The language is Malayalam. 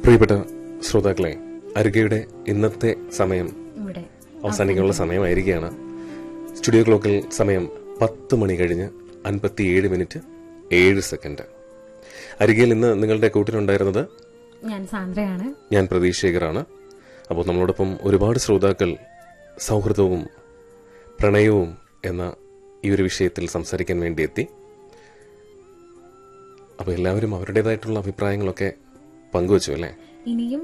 പ്രിയപ്പെട്ട ശ്രോതാക്കളെ അരുകയുടെ ഇന്നത്തെ സമയം ഇവിടെ അവസാനിക്കാനുള്ള സമയമായിരിക്കുകയാണ് സ്റ്റുഡിയോ ക്ലോക്കിൽ സമയം പത്ത് മണി കഴിഞ്ഞ് അൻപത്തിയേഴ് മിനിറ്റ് ഏഴ് സെക്കൻഡ് അരികയിൽ ഇന്ന് നിങ്ങളുടെ കൂട്ടിലുണ്ടായിരുന്നത് ഞാൻ സാന്ദ്രയാണ് ഞാൻ പ്രതീഷ് ശേഖറാണ് അപ്പോൾ നമ്മളോടൊപ്പം ഒരുപാട് ശ്രോതാക്കൾ സൗഹൃദവും പ്രണയവും എന്ന ഈ ഒരു വിഷയത്തിൽ സംസാരിക്കാൻ വേണ്ടി എത്തി അപ്പോൾ എല്ലാവരും അവരുടേതായിട്ടുള്ള അഭിപ്രായങ്ങളൊക്കെ പങ്കുവച്ചു അല്ലേ ഇനിയും